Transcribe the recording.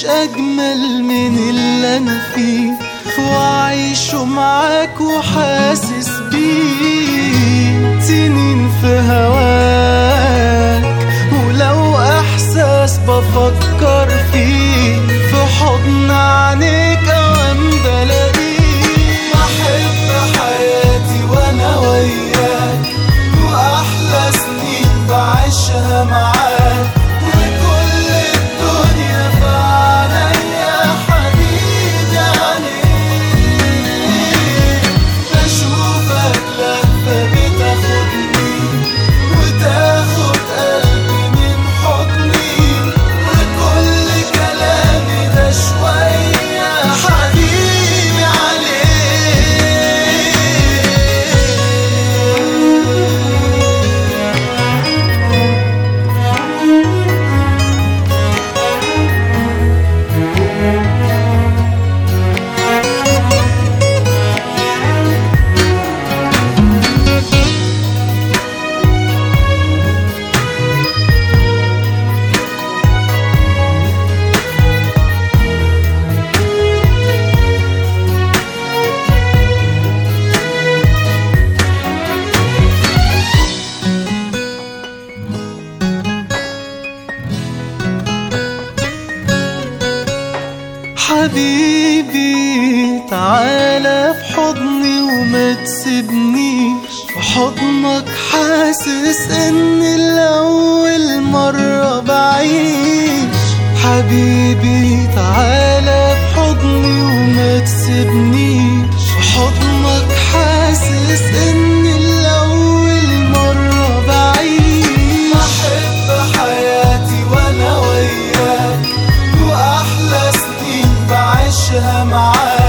مفيش أجمل من اللي أنا فيه وعايشه معاك وحاسس بيه سنين في هواك ولو إحساس بفكر فيه في حضن عينيك أوام بلاقيه بحب حياتي وأنا وياك وأحلى سنين بعيشها معاك وكل الدنيا في عينيا حبيبي عليك بشوفك لفة بتاخدني وتاخد قلبي من حضني وكل كلامي ده شوية حبيبي عليك حبيبي تعالى في حضني وما تسيبنيش في حضنك حاسس ان الاول مرة بعيش حبيبي تعالى في حضني وما تسيبنيش في حضنك حاسس ان الاول مرة بعيش بحب حياتي وانا وياك واحلى سنين بعيشها معاك